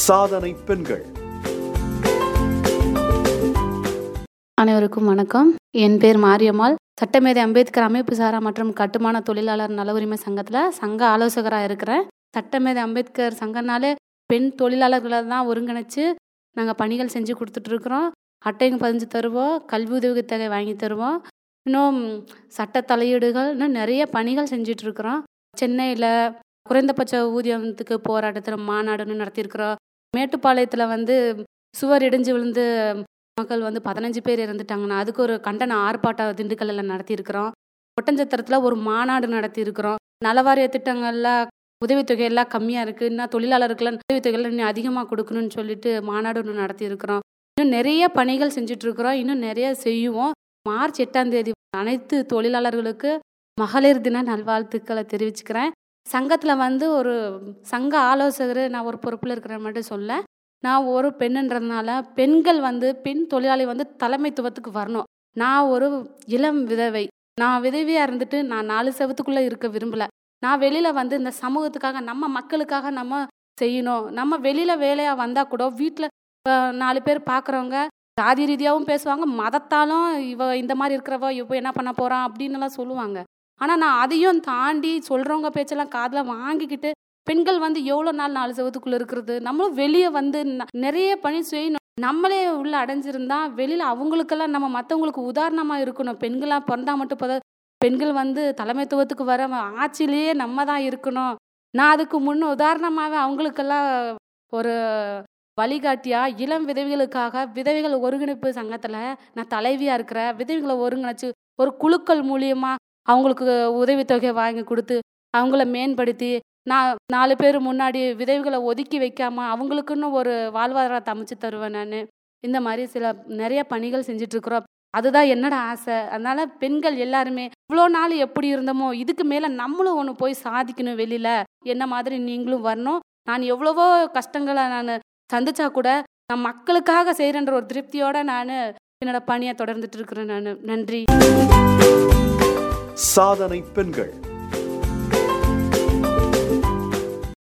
சாதனை பெண்கள் அனைவருக்கும் வணக்கம் என் பேர் மாரியம்மாள் சட்டமேதை அம்பேத்கர் அமைப்பு சாரா மற்றும் கட்டுமான தொழிலாளர் நல உரிமை சங்கத்தில் சங்க ஆலோசகராக இருக்கிறேன் சட்டமேதை அம்பேத்கர் சங்கம்னாலே பெண் தொழிலாளர்களை தான் ஒருங்கிணைச்சு நாங்கள் பணிகள் செஞ்சு கொடுத்துட்ருக்குறோம் அட்டைங்க பதிஞ்சு தருவோம் கல்வி உதவித்தொகை வாங்கி தருவோம் இன்னும் சட்ட தலையீடுகள் இன்னும் நிறைய பணிகள் செஞ்சிட்ருக்குறோம் சென்னையில் குறைந்தபட்ச ஊதியத்துக்கு போராட்டத்தில் மாநாடுன்னு நடத்தியிருக்கிறோம் மேட்டுப்பாளையத்தில் வந்து சுவர் இடிஞ்சு விழுந்து மக்கள் வந்து பதினஞ்சு பேர் இறந்துட்டாங்கண்ணா அதுக்கு ஒரு கண்டன ஆர்ப்பாட்டம் திண்டுக்கல்லில் நடத்தியிருக்கிறோம் ஒட்டஞ்சத்திரத்தில் ஒரு மாநாடு நடத்தியிருக்கிறோம் நலவாரிய திட்டங்கள்ல உதவித்தொகை எல்லாம் கம்மியாக இருக்குது இன்னும் தொழிலாளருக்கெல்லாம் உதவித்தொகைலாம் இன்னும் அதிகமாக கொடுக்கணும்னு சொல்லிட்டு மாநாடு ஒன்று நடத்தியிருக்கிறோம் இன்னும் நிறைய பணிகள் செஞ்சிட்ருக்குறோம் இன்னும் நிறைய செய்வோம் மார்ச் எட்டாம் தேதி அனைத்து தொழிலாளர்களுக்கு மகளிர் தின நல்வாழ்த்துக்களை தெரிவிச்சுக்கிறேன் சங்கத்தில் வந்து ஒரு சங்க ஆலோசகர் நான் ஒரு பொறுப்பில் இருக்கிற மட்டும் சொல்ல நான் ஒரு பெண்ணுன்றதுனால பெண்கள் வந்து பெண் தொழிலாளி வந்து தலைமைத்துவத்துக்கு வரணும் நான் ஒரு இளம் விதவை நான் விதவியாக இருந்துட்டு நான் நாலு செவத்துக்குள்ளே இருக்க விரும்பலை நான் வெளியில் வந்து இந்த சமூகத்துக்காக நம்ம மக்களுக்காக நம்ம செய்யணும் நம்ம வெளியில் வேலையாக வந்தால் கூட வீட்டில் நாலு பேர் பார்க்குறவங்க ஜாதி ரீதியாகவும் பேசுவாங்க மதத்தாலும் இவ இந்த மாதிரி இருக்கிறவ இப்போ என்ன பண்ண போகிறான் அப்படின்னுலாம் சொல்லுவாங்க ஆனால் நான் அதையும் தாண்டி சொல்கிறவங்க பேச்செல்லாம் காதில் வாங்கிக்கிட்டு பெண்கள் வந்து எவ்வளோ நாள் நாலு செவத்துக்குள்ளே இருக்கிறது நம்மளும் வெளியே வந்து ந- நிறைய பணி செய்யணும் நம்மளே உள்ள அடைஞ்சிருந்தா வெளியில் அவங்களுக்கெல்லாம் நம்ம மற்றவங்களுக்கு உதாரணமாக இருக்கணும் பெண்களாக பிறந்தா மட்டும் போத பெண்கள் வந்து தலைமைத்துவத்துக்கு வர ஆட்சியிலேயே நம்ம தான் இருக்கணும் நான் அதுக்கு முன்ன உதாரணமாகவே அவங்களுக்கெல்லாம் ஒரு வழிகாட்டியா இளம் விதவைகளுக்காக விதவைகள் ஒருங்கிணைப்பு சங்கத்தில் நான் தலைவியாக இருக்கிறேன் விதவைகளை ஒருங்கிணைச்சு ஒரு குழுக்கள் மூலியமா அவங்களுக்கு உதவித்தொகை வாங்கி கொடுத்து அவங்கள மேம்படுத்தி நான் நாலு பேர் முன்னாடி விதவைகளை ஒதுக்கி வைக்காம அவங்களுக்குன்னு ஒரு வாழ்வாதாரத்தை அமைச்சு தருவேன் நான் இந்த மாதிரி சில நிறைய பணிகள் செஞ்சிட்ருக்குறோம் அதுதான் என்னோட ஆசை அதனால பெண்கள் எல்லாருமே இவ்வளோ நாள் எப்படி இருந்தோமோ இதுக்கு மேலே நம்மளும் ஒன்று போய் சாதிக்கணும் வெளியில் என்ன மாதிரி நீங்களும் வரணும் நான் எவ்வளவோ கஷ்டங்களை நான் சந்திச்சா கூட நான் மக்களுக்காக செய்கிறேன்ற ஒரு திருப்தியோட நான் என்னோட பணியை தொடர்ந்துட்டு இருக்கிறேன் நான் நன்றி சாதனை பெண்கள்